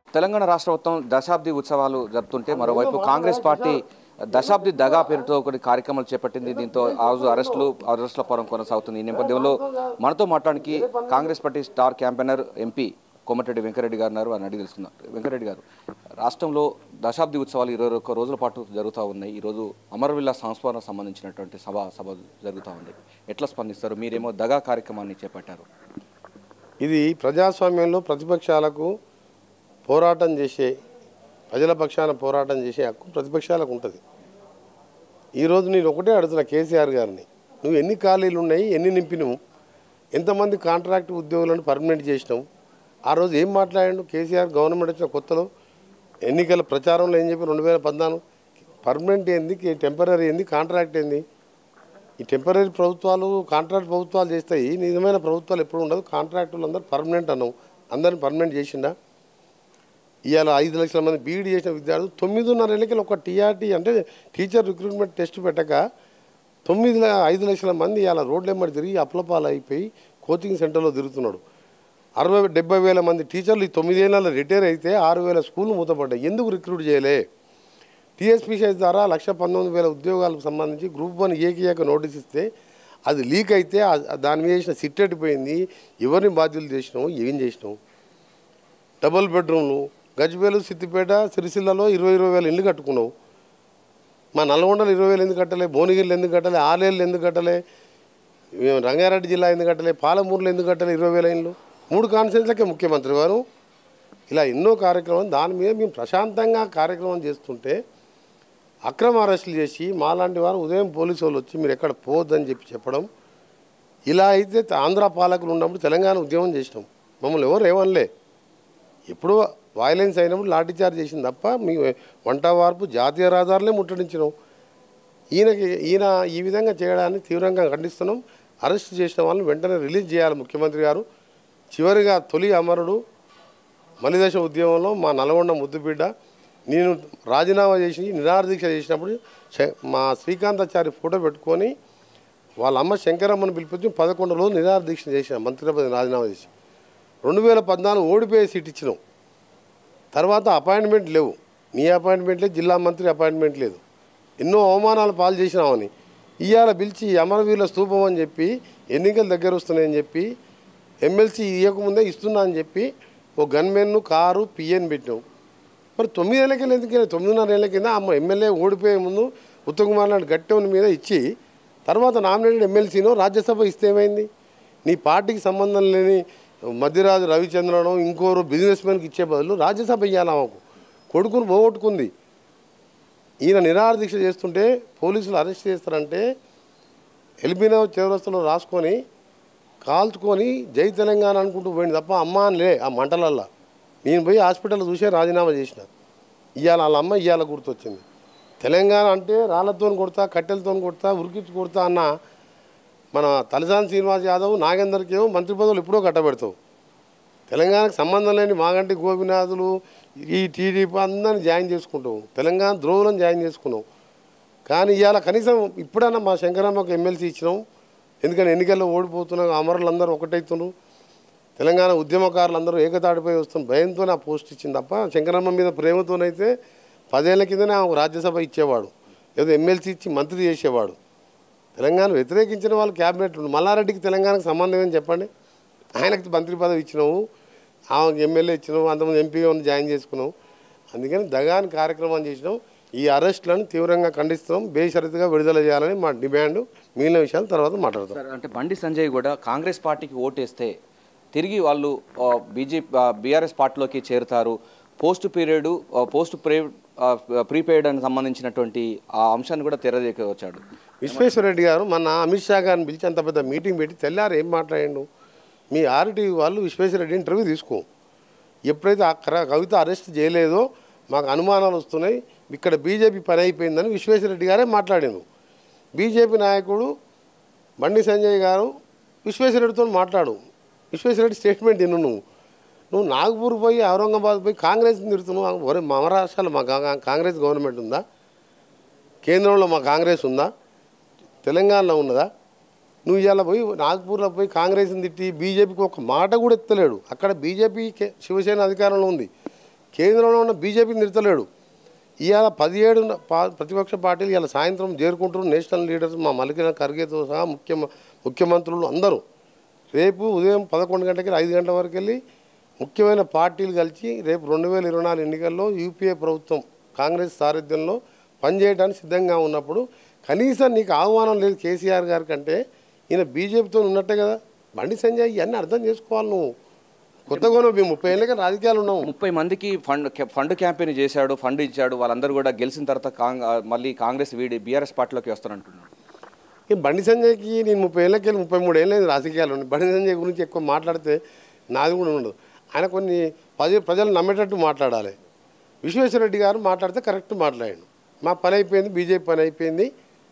తెలంగాణ రాష్ట్ర ప్రభుత్వం దశాబ్ది ఉత్సవాలు జరుపుతుంటే మరోవైపు కాంగ్రెస్ పార్టీ దశాబ్ది దగా పేరుతో కొన్ని కార్యక్రమాలు చేపట్టింది దీంతో ఆ రోజు అరెస్టులు అరెస్టుల పరం కొనసాగుతుంది ఈ నేపథ్యంలో మనతో మాట్లాడానికి Congress party star campaigner MP Komatireddy Venkatreddy గారు ఉన్నారు అని అడిగి తెలుసుకున్నారు వెంకరెడ్డి గారు రాష్ట్రంలో దశాబ్ది ఉత్సవాలు ఇరవై ఒక్క రోజుల పాటు జరుగుతూ ఉన్నాయి ఈరోజు అమరవిల్లా సంస్మరణ సంబంధించినటువంటి సభ సభ జరుగుతూ ఉంది ఎట్లా స్పందిస్తారు మీరేమో దగా కార్యక్రమాన్ని చేపట్టారు ఇది ప్రజాస్వామ్యంలో ప్రతిపక్షాలకు పోరాటం చేసే ప్రజల పక్షాన పోరాటం చేసే హక్కు ప్రతిపక్షాలకు ఉంటుంది ఈరోజు నేను ఒకటే అడుగుతున్నా కేసీఆర్ గారిని నువ్వు ఎన్ని ఖాళీలు ఉన్నాయి ఎన్ని నింపినవు ఎంతమంది కాంట్రాక్ట్ ఉద్యోగులను పర్మనెంట్ చేసినావు ఆ రోజు ఏం మాట్లాడాడు కేసీఆర్ గవర్నమెంట్ వచ్చిన కొత్తలో ఎన్నికల ప్రచారంలో ఏం చెప్పి రెండు వేల పద్నాలుగు పర్మనెంట్ ఏంది టెంపరీ ఏంది కాంట్రాక్ట్ ఏంది ఈ టెంపరీ ప్రభుత్వాలు కాంట్రాక్ట్ ప్రభుత్వాలు చేస్తాయి నిజమైన ప్రభుత్వాలు ఎప్పుడు ఉండదు కాంట్రాక్టులు అందరూ పర్మనెంట్ అన్నాం అందరిని పర్మనెంట్ చేసిండా ఇవాళ ఐదు లక్షల మంది బీఈడీ చేసిన విద్యార్థులు తొమ్మిదిన్నర ఎన్నికలు ఒక టీఆర్టీ అంటే టీచర్ రిక్రూట్మెంట్ టెస్ట్ పెట్టక తొమ్మిది ల- ఐదు లక్షల మంది ఇవాళ రోడ్లు ఎమ్మడి తిరిగి అప్లపాలు అయిపోయి కోచింగ్ సెంటర్లో తిరుగుతున్నాడు అరవై డెబ్బై వేల మంది టీచర్లు ఈ తొమ్మిదేళ్ళలో రిటైర్ అయితే ఆరు వేల స్కూళ్ళు మూతపడ్డాయి ఎందుకు రిక్రూట్ చేయలే టీఎస్పీసీఎస్ ద్వారా లక్ష పంతొమ్మిది వేల ఉద్యోగాలకు సంబంధించి గ్రూప్ వన్ ఏకీఏక నోటీస్ ఇస్తే అది లీక్ అయితే ఆ- దాని మీద చేసిన సిట్ ఎట్టిపోయింది ఎవరిని బాధ్యులు చేసినావు ఏం చేసినావు డబుల్ బెడ్రూమ్లు గజ్వేలు సిద్దిపేట సిరిసిల్లలో ఇరవై ఇరవై వేల ఇల్లు కట్టుకున్నావు మా నల్గొండలు ఇరవై వేలు ఎందుకు కట్టలే భువనగిరిలు ఎందుకు కట్టలే ఆలేళ్ళు ఎందుకు కట్టలే ఏ రంగారెడ్డి జిల్లా ఎందుకు కట్టలే పాలమూరులో ఎందుకు కట్టలే ఇరవై వేల ఇల్లు మూడు కాన్స్టిట్యూన్స్లకే ముఖ్యమంత్రి గారు ఇలా ఎన్నో కార్యక్రమాలు దాని మీద మేము ప్రశాంతంగా కార్యక్రమం చేస్తుంటే అక్రమ అరెస్టులు చేసి మాలాంటి వారు ఉదయం పోలీసు వాళ్ళు వచ్చి మీరు ఎక్కడ పోవద్దని చెప్పి చెప్పడం ఇలా అయితే ఆంధ్ర పాలకులు ఉన్నప్పుడు తెలంగాణ ఉద్యమం చేసినాం మమ్మల్ని ఎవరు ఏమనలే ఎప్పుడో వైలెన్స్ అయినప్పుడు లాఠీచార్జ్ చేసింది తప్ప మీ వంట వార్పు జాతీయ రహదారులే ముట్టడించినాం ఈయనకి ఈయన ఈ విధంగా చేయడాన్ని తీవ్రంగా ఖండిస్తున్నాం అరెస్ట్ చేసిన వాళ్ళని వెంటనే రిలీజ్ చేయాలి ముఖ్యమంత్రి గారు చివరిగా తొలి అమరుడు మలిదశ ఉద్యమంలో మా నల్గొండ ముద్దుబిడ్డ నేను రాజీనామా చేసి నిరాదీక్ష చేసినప్పుడు శ- మా శ్రీకాంతాచారి ఫోటో పెట్టుకొని వాళ్ళ అమ్మ శంకరమ్మని పిలిపించి పదకొండు రోజులు నిరాదీక్ష చేసిన మంత్రి పదవి రాజీనామా చేసి రెండు వేల పద్నాలుగు ఓడిపోయే సీట్ ఇచ్చినాం తర్వాత అపాయింట్మెంట్ లేవు నీ అపాయింట్మెంట్ లేదు జిల్లా మంత్రి అపాయింట్మెంట్ లేదు ఎన్నో అవమానాలు పాలు చేసినామని ఇవాళ పిలిచి అమరవీరుల స్తూపం అని చెప్పి ఎన్నికలు దగ్గర వస్తున్నాయని చెప్పి ఎమ్మెల్సీ ఇవ్వకముందే ఇస్తున్నా అని చెప్పి ఓ గన్మెన్ను కారు పిఎన్ పెట్టినావు మరి తొమ్మిది ఏళ్ళ కింద ఎందుకు తొమ్మిదిన్నర ఏళ్ళ కింద అమ్మ ఎమ్మెల్యే ఓడిపోయే ముందు ఉత్తమ్ కుమార్ నాయుడు గట్టెవని మీద ఇచ్చి తర్వాత నామినేటెడ్ ఎమ్మెల్సీనో రాజ్యసభ ఇస్తే ఏమైంది నీ పార్టీకి సంబంధం లేని మధ్యరాజు రవిచంద్రను ఇంకోరు బిజినెస్ మ్యాన్కి ఇచ్చే బదులు రాజ్యసభ ఇవ్వాలి ఆమెకు కొడుకును పోగొట్టుకుంది ఈయన నిరాహార దీక్ష చేస్తుంటే పోలీసులు అరెస్ట్ చేస్తారంటే ఎల్బీనో చివరస్తులో రాసుకొని కాల్చుకొని జై తెలంగాణ అనుకుంటూ పోయింది తప్ప అమ్మ అని లే ఆ మంటలల్లా నేను పోయి హాస్పిటల్ చూసే రాజీనామా చేసిన ఇవాళ వాళ్ళ అమ్మ ఇవాళ గుర్తొచ్చింది తెలంగాణ అంటే రాళ్లతో కొడతా కట్టెలతో కొడతా ఉరికించి కొడతా అన్న మన తలసాని శ్రీనివాస్ యాదవ్ నాగేందర్కి ఏమో మంత్రి పదవులు ఎప్పుడో కట్టబెడతావు తెలంగాణకు సంబంధం లేని మాగంటి గోపినాథులు ఈ టీడీపీ అందరిని జాయిన్ చేసుకుంటావు తెలంగాణ ద్రోవులను జాయిన్ చేసుకున్నావు కానీ ఇవాళ కనీసం ఇప్పుడన్నా మా శంకరమ్మకు ఎమ్మెల్సీ ఇచ్చినాం ఎందుకంటే ఎన్నికల్లో ఓడిపోతున్నాం అమరులందరూ ఒకటవుతున్నారు తెలంగాణ ఉద్యమకారులందరూ ఏకతాటిపై వస్తున్న భయంతో ఆ పోస్ట్ ఇచ్చింది తప్ప శంకరమ్మ మీద ప్రేమతోనైతే పదేళ్ల కిందనే ఆమెకు రాజ్యసభ ఇచ్చేవాడు లేదా ఎమ్మెల్సీ ఇచ్చి మంత్రి చేసేవాడు తెలంగాణ వ్యతిరేకించిన వాళ్ళు క్యాబినెట్ మల్లారెడ్డికి తెలంగాణకు సంబంధం ఏం చెప్పండి ఆయనకి మంత్రి పదవి ఇచ్చినావు ఆమెకు ఎమ్మెల్యే ఇచ్చినావు అంతమంది ఎంపీగా ఉన్న జాయిన్ చేసుకున్నావు అందుకని దగాని కార్యక్రమం చేసినాం ఈ అరెస్టులను తీవ్రంగా ఖండిస్తున్నాం బేషరతుగా విడుదల చేయాలని మా డిమాండ్ మిగిలిన విషయాలు తర్వాత మాట్లాడతాం సార్ అంటే బండి సంజయ్ కూడా కాంగ్రెస్ పార్టీకి ఓటేస్తే తిరిగి వాళ్ళు బీజేపీ బీఆర్ఎస్ పార్టీలోకి చేరుతారు post period post pre prepaid అని సంబంధించినటువంటి ఆ అంశాన్ని కూడా తెరదేకి వచ్చాడు విశ్వేశ్వరరెడ్డి గారు మన అమిత్ షా గారిని పిలిచి అంత పెద్ద మీటింగ్ పెట్టి తెల్లారు ఏం మాట్లాడిండు మీ ఆర్టీవీ వాళ్ళు విశ్వేశ్వరరెడ్డి ఇంటర్వ్యూ తీసుకో ఎప్పుడైతే ఆ కర- కవిత అరెస్ట్ చేయలేదో మాకు అనుమానాలు వస్తున్నాయి ఇక్కడ బీజేపీ పని అయిపోయిందని విశ్వేశ్వరరెడ్డి గారే మాట్లాడాను బీజేపీ నాయకుడు బండి సంజయ్ గారు విశ్వేశ్వరరెడ్డితో మాట్లాడు విశ్వేశ్వరరెడ్డి స్టేట్మెంట్ విను నువ్వు నువ్వు నాగపూర్ పోయి ఔరంగాబాద్ పోయి కాంగ్రెస్ తిరుగుతున్నావు ఒరే మా మహారాష్ట్రలో మా కా- కాంగ్రెస్ గవర్నమెంట్ ఉందా కేంద్రంలో మా కాంగ్రెస్ ఉందా తెలంగాణలో ఉన్నదా నువ్వు ఇవాళ పోయి నాగ్పూర్లో పోయి కాంగ్రెస్ని తిట్టి బీజేపీకి ఒక మాట కూడా ఎత్తలేడు అక్కడ బీజేపీ కే- శివసేన అధికారంలో ఉంది కేంద్రంలో ఉన్న బీజేపీ నిడతలేడు ఇవాళ పదిహేడు పా- ప్రతిపక్ష పార్టీలు ఇవాళ సాయంత్రం చేరుకుంటారు నేషనల్ లీడర్స్ మా మల్లికార్జున ఖర్గేతో సహా ముఖ్య ముఖ్యమంత్రులు అందరూ రేపు ఉదయం పదకొండు గంటలకి ఐదు గంటల వరకు వెళ్ళి ముఖ్యమైన పార్టీలు కలిసి రేపు రెండు వేల ఇరవై నాలుగు ఎన్నికల్లో యూపీఏ ప్రభుత్వం కాంగ్రెస్ సారథ్యంలో పనిచేయడానికి సిద్ధంగా ఉన్నప్పుడు కనీసం నీకు ఆహ్వానం లేదు కేసీఆర్ గారి కంటే ఈయన బీజేపీతో ఉన్నట్టే కదా బండి సంజయ్ ఇవన్నీ అర్థం చేసుకోవాలి నువ్వు కొత్తగా నువ్వు మేము ముప్పై ఏళ్ళగా రాజకీయాలు ఉన్నాము ముప్పై మందికి ఫండ్ ఫండ్ క్యాంపెయిన్ చేశాడు ఫండ్ ఇచ్చాడు వాళ్ళందరూ కూడా గెలిచిన తర్వాత కాంగ్ మళ్ళీ కాంగ్రెస్ వీడి బీఆర్ఎస్ పార్టీలోకి వస్తారంటున్నారు ఈ బండి సంజయ్కి నేను ముప్పై ఏళ్ళకి వెళ్ళి ముప్పై మూడు ఏళ్ళైంది రాజకీయాలు ఉన్నాయి బండి సంజయ్ గురించి ఎక్కువ మాట్లాడితే నాది కూడా ఉండదు ఆయన కొన్ని పది ప్రజలు నమ్మేటట్టు మాట్లాడాలి విశ్వేశ్వరరెడ్డి గారు మాట్లాడితే కరెక్ట్ మాట్లాడాడు మా పని అయిపోయింది బీజేపీ పని అయిపోయింది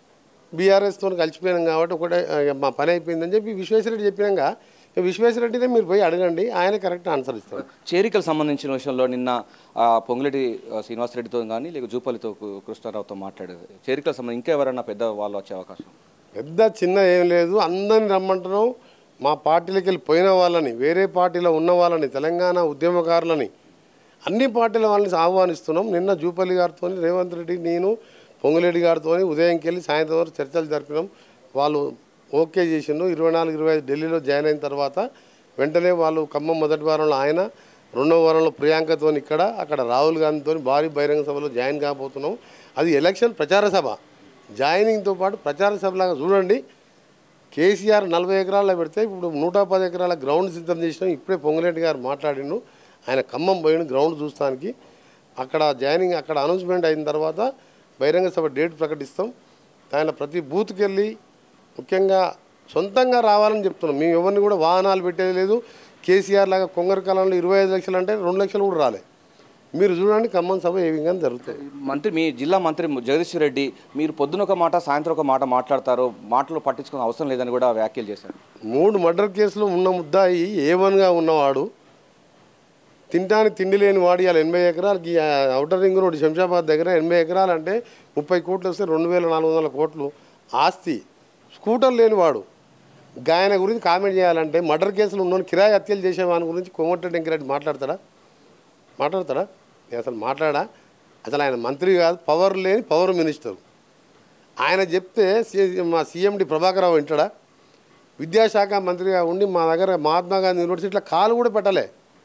బీఆర్ఎస్తో కలిసిపోయినాం కాబట్టి ఒకటే ఆ, మా పని అయిపోయిందని చెప్పి విశ్వేశ్వరరెడ్డి చెప్పినాక ఇక విశ్వేశ్వరరెడ్డినే మీరు పోయి అడగండి ఆయన కరెక్ట్ ఆన్సర్ ఇస్తారు చేరికలు సంబంధించిన విషయంలో నిన్న ఆ, పొంగులేటి ఆ, శ్రీనివాసరెడ్డితో కానీ లేక జూపల్లితో కు- కృష్ణారావుతో మాట్లాడేది చేరికల సంబంధం ఇంకా ఎవరైనా పెద్ద వాళ్ళు వచ్చే అవకాశం పెద్ద చిన్న ఏం లేదు అందరిని రమ్మంటున్నాం మా పార్టీలకి వెళ్ళి పోయిన వాళ్ళని వేరే పార్టీలో ఉన్న వాళ్ళని తెలంగాణ ఉద్యమకారులని అన్ని పార్టీల వాళ్ళని ఆహ్వానిస్తున్నాం నిన్న జూపల్లి గారితో రేవంత్ రెడ్డి నేను పొంగులేడి గారితో ఉదయంకి వెళ్ళి సాయంత్రం వరకు చర్చలు జరిపినాం వాళ్ళు ఓకే చేసిండు ఇరవై నాలుగు ఇరవై ఐదు ఢిల్లీలో జాయిన్ అయిన తర్వాత వెంటనే వాళ్ళు ఖమ్మం మొదటి వారంలో ఆయన రెండవ వారంలో ప్రియాంకతో ఇక్కడ అక్కడ రాహుల్ గాంధీతో భారీ బహిరంగ సభలో జాయిన్ కాబోతున్నాం అది ఎలక్షన్ ప్రచార సభ జాయినింగ్తో పాటు ప్రచార సభలాగా చూడండి కేసీఆర్ నలభై ఎకరాల్లో పెడితే ఇప్పుడు నూట పది ఎకరాల గ్రౌండ్ సిద్ధం చేసినాం ఇప్పుడే పొంగులేటి గారు మాట్లాడిండు ఆయన ఖమ్మం పోయిండు గ్రౌండ్ చూస్తానికి అక్కడ జాయినింగ్ అక్కడ అనౌన్స్మెంట్ అయిన తర్వాత బహిరంగ సభ డేట్ ప్రకటిస్తాం ఆయన ప్రతి బూత్కి వెళ్ళి ముఖ్యంగా సొంతంగా రావాలని చెప్తున్నాం మేము ఎవరిని కూడా వాహనాలు పెట్టేది లేదు కేసీఆర్ లాగా కొంగర కాలంలో ఇరవై ఐదు లక్షలు అంటే రెండు లక్షలు కూడా రాలే మీరు చూడండి ఖమ్మం సభ ఏ విధంగా జరుగుతుంది మంత్రి మీ జిల్లా మంత్రి జగదీశ్వర్ రెడ్డి మీరు పొద్దున ఒక మాట సాయంత్రం ఒక మాట మాట్లాడతారు మాటలు పట్టించుకునే అవసరం లేదని కూడా వ్యాఖ్యలు చేశారు మూడు మర్డర్ కేసులు ఉన్న ముద్దాయి ఏ వన్గా ఉన్నవాడు తింటానికి తిండి లేని వాడు ఇవాళ ఎనభై ఎకరాలకి ఆ ఔటర్ రింగ్ రోడ్ శంషాబాద్ దగ్గర ఎనభై ఎకరాలు అంటే ముప్పై కోట్లు వస్తే రెండు వేల నాలుగు వందల కోట్లు ఆస్తి స్కూటర్ లేనివాడు గాయన గురించి కామెంట్ చేయాలంటే మర్డర్ కేసులు ఉన్న కిరాయి హత్యలు చేసేవాని గురించి కోమటిరెడ్డి వెంకరెడ్డి మాట్లాడతాడా మాట్లాడతాడా నేను అసలు మాట్లాడా అసలు ఆయన మంత్రి కాదు పవర్ లేని పవర్ మినిస్టర్ ఆయన చెప్తే సి- మా సీఎండి ప్రభాకర్ రావు వింటాడా విద్యాశాఖ మంత్రిగా ఉండి మా దగ్గర మహాత్మా గాంధీ యూనివర్సిటీలో కాలు కూడా పెట్టలే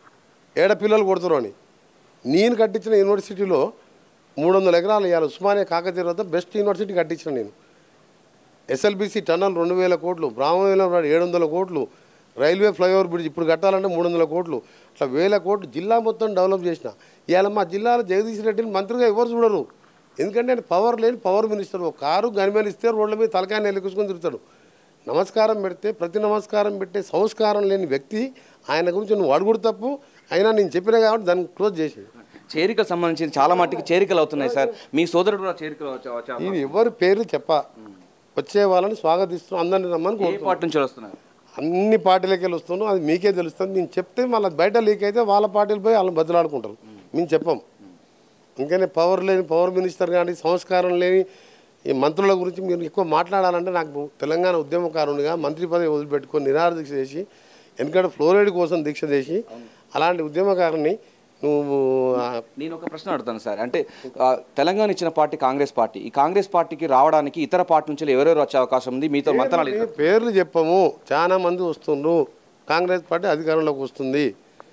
ఏడ పిల్లలు కొడుతురు అని నేను కట్టించిన యూనివర్సిటీలో మూడు వందల ఎకరాలు ఇవ్వాలి ఉస్మానియా కాకతీయ వద్ద బెస్ట్ యూనివర్సిటీ కట్టించిన నేను ఎస్ఎల్బిసి టన్నల్ రెండు వేల కోట్లు బ్రాహ్మణం ఏడు వందల కోట్లు రైల్వే ఫ్లైఓవర్ బ్రిడ్జ్ ఇప్పుడు కట్టాలంటే మూడు వందల కోట్లు అట్లా వేల కోట్లు జిల్లా మొత్తం డెవలప్ చేసిన ఇవాళ మా జిల్లాలో జగదీష్ రెడ్డిని మంత్రిగా ఎవరు చూడరు ఎందుకంటే ఆయన పవర్ లేని పవర్ మినిస్టర్ ఒక కారు గనిమేలు ఇస్తే రోడ్ల మీద తలకాయని ఎలుకుసుకొని తిరుగుతాడు నమస్కారం పెడితే ప్రతి నమస్కారం పెట్టే సంస్కారం లేని వ్యక్తి ఆయన గురించి నువ్వు అడుగుడు తప్పు అయినా నేను చెప్పినా కాబట్టి దాన్ని క్లోజ్ చేసి చేరికలు సంబంధించి చాలా మట్టికి చేరికలు అవుతున్నాయి సార్ మీ సోదరుడు కూడా చేరికలు వచ్చే వచ్చే ఇది ఎవరి పేర్లు చెప్ప వచ్చే వాళ్ళని స్వాగతిస్తున్నాం అందరిని రమ్మని ఏ కోరుతున్నాం పార్టీ నుంచి వస్తున్నారు అన్ని పార్టీలకి వెళ్ళి వస్తున్నాం అది మీకే తెలుస్తుంది నేను చెప్తే మళ్ళీ బయట లీక్ అయితే వాళ్ళ పార్టీలు పోయి వాళ్ళని బదులాడుకుంటారు మేము చెప్పం అందుకనే పవర్ లేని పవర్ మినిస్టర్ కానీ సంస్కారం లేని ఈ మంత్రుల గురించి మీరు ఎక్కువ మాట్లాడాలంటే నాకు తెలంగాణ ఉద్యమకారునిగా మంత్రి పదవి వదిలిపెట్టుకొని నిరాహార దీక్ష చేసి ఎందుకంటే ఫ్లోరైడ్ కోసం దీక్ష చేసి అలాంటి ఉద్యమకారుని నువ్వు ఆ, నేను ఒక ప్రశ్న అడుగుతాను సార్ అంటే ఆ, తెలంగాణ ఇచ్చిన పార్టీ కాంగ్రెస్ పార్టీ ఈ కాంగ్రెస్ పార్టీకి రావడానికి ఇతర పార్టీ నుంచి ఎవరెవరు వచ్చే అవకాశం ఉంది మీతో మంతనాలు పేర్లు- పేర్లు చెప్పము చాలా మంది వస్తుండ్రు కాంగ్రెస్ పార్టీ అధికారంలోకి వస్తుంది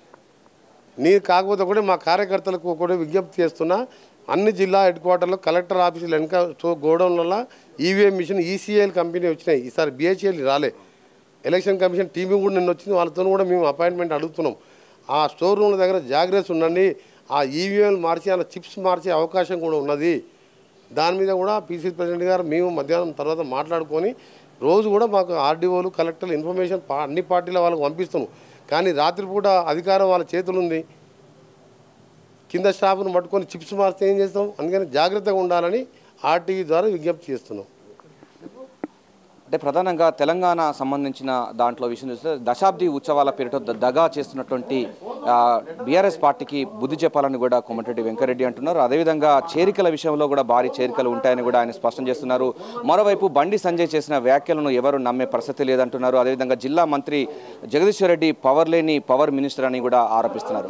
నీ కాకపోతే కూడా మా కార్యకర్తలకు కూడా విజ్ఞప్తి చేస్తున్నా అన్ని జిల్లా హెడ్ క్వార్టర్లో కలెక్టర్ ఆఫీసులు వెనక సో గోడౌన్లలో ఈవీఎం మిషన్ ఈసీఐఎల్ కంపెనీ వచ్చినాయి ఈసారి బిహెచ్ఎల్ రాలే ఎలక్షన్ కమిషన్ టీమీ కూడా నిన్న వచ్చింది వాళ్ళతో కూడా మేము అపాయింట్మెంట్ అడుగుతున్నాం ఆ స్టోర్ రూమ్ల దగ్గర జాగ్రత్త ఉండండి ఆ ఈవీఎం మార్చి అలా చిప్స్ మార్చే అవకాశం కూడా ఉన్నది దాని మీద కూడా పీసీ ప్రెసిడెంట్ గారు మేము మధ్యాహ్నం తర్వాత మాట్లాడుకొని రోజు కూడా మాకు ఆర్డీఓలు కలెక్టర్లు ఇన్ఫర్మేషన్ పా- అన్ని పార్టీల వాళ్ళకి పంపిస్తున్నాం కానీ రాత్రిపూట అధికారం వాళ్ళ చేతులు ఉంది కింద స్టాఫ్ను పట్టుకొని చిప్స్ మార్చితే ఏం చేస్తాం అందుకని జాగ్రత్తగా ఉండాలని ఆర్టీవీ ద్వారా విజ్ఞప్తి చేస్తున్నాం అంటే ప్రధానంగా తెలంగాణ సంబంధించిన దాంట్లో విషయం చూస్తే దశాబ్ది ఉత్సవాల పేరుతో ద- దగా చేస్తున్నటువంటి బీఆర్ఎస్ పార్టీకి బుద్ధి చెప్పాలని కూడా కోమటిరెడ్డి వెంకరెడ్డి అంటున్నారు అదేవిధంగా చేరికల విషయంలో కూడా భారీ చేరికలు ఉంటాయని కూడా ఆయన స్పష్టం చేస్తున్నారు మరోవైపు బండి సంజయ్ చేసిన వ్యాఖ్యలను ఎవరు నమ్మే పరిస్థితి లేదంటున్నారు అదేవిధంగా జిల్లా మంత్రి జగదీశ్వర్ రెడ్డి పవర్ లేని పవర్ మినిస్టర్ అని కూడా ఆరోపిస్తున్నారు